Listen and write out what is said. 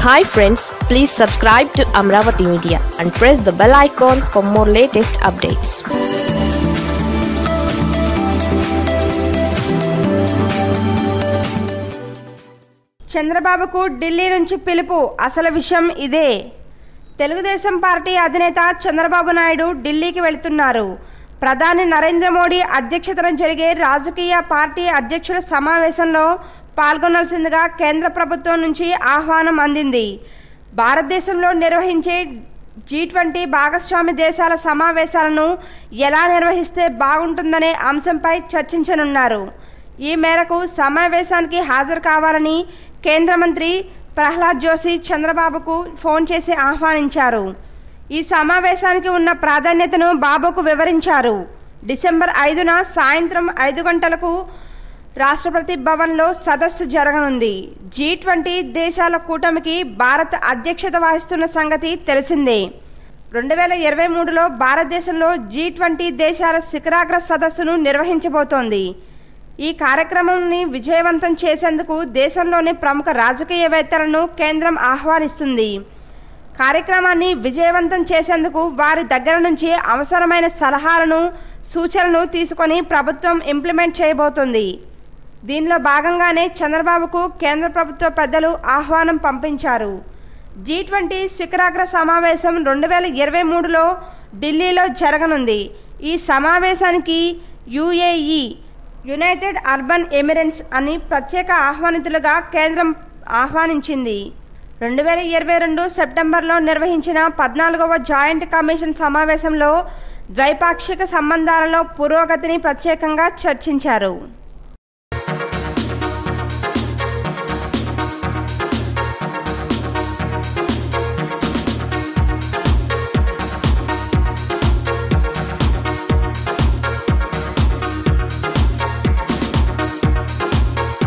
hi friends please subscribe to Amaravati media and press the bell icon for more latest updates చంద్రబాబుకు ఢిల్లీ నుంచి పిలుపు అసలు విషయం ఇదే తెలుగుదేశం పార్టీ అధినేత చంద్రబాబు నాయుడు ఢిల్లీకి వెళ్తున్నారు ప్రధాని నరేంద్ర మోడీ అధ్యక్షతన జరిగే రాజకీయ పార్టీ అధ్యక్షుల సమావేశంలో పాల్గొనాల్సిందిగా కేంద్ర ప్రభుత్వం నుంచి ఆహ్వానం అందింది భారతదేశంలో నిర్వహించే జీ ట్వంటీ భాగస్వామి దేశాల సమావేశాలను ఎలా నిర్వహిస్తే బాగుంటుందనే అంశంపై చర్చించనున్నారు ఈ మేరకు సమావేశానికి హాజరు కావాలని కేంద్ర మంత్రి ప్రహ్లాద్ జోషి చంద్రబాబుకు ఫోన్ చేసి ఆహ్వానించారు ఈ సమావేశానికి ఉన్న ప్రాధాన్యతను బాబుకు వివరించారు డిసెంబర్ ఐదున సాయంత్రం ఐదు గంటలకు రాష్ట్రపతి భవన్లో సదస్సు జరగనుంది జీ ట్వంటీ దేశాల కూటమికి భారత్ అధ్యక్షత వహిస్తున్న సంగతి తెలిసిందే రెండు వేల ఇరవై మూడులో భారతదేశంలో జీ ట్వంటీ దేశాల శిఖరాగ్ర సదస్సును నిర్వహించబోతోంది ఈ కార్యక్రమాన్ని విజయవంతం చేసేందుకు దేశంలోని ప్రముఖ రాజకీయవేత్తలను కేంద్రం ఆహ్వానిస్తుంది కార్యక్రమాన్ని విజయవంతం చేసేందుకు వారి దగ్గర నుంచి అవసరమైన సలహాలను సూచనలు తీసుకొని ప్రభుత్వం ఇంప్లిమెంట్ చేయబోతోంది దీనిలో భాగంగానే చంద్రబాబుకు కేంద్ర ప్రభుత్వ పెద్దలు ఆహ్వానం పంపించారు జీ ట్వంటీ శిఖరాగ్ర సమావేశం రెండు వేల ఇరవై మూడులో ఢిల్లీలో జరగనుంది ఈ సమావేశానికి యుఏఈ యునైటెడ్ అర్బన్ ఎమిరెట్స్ అని ప్రత్యేక ఆహ్వానితులుగా కేంద్రం ఆహ్వానించింది రెండు వేల ఇరవై రెండు సెప్టెంబర్లో నిర్వహించిన పద్నాలుగవ జాయింట్ కమిషన్ సమావేశంలో ద్వైపాక్షిక సంబంధాలలో పురోగతిని ప్రత్యేకంగా చర్చించారు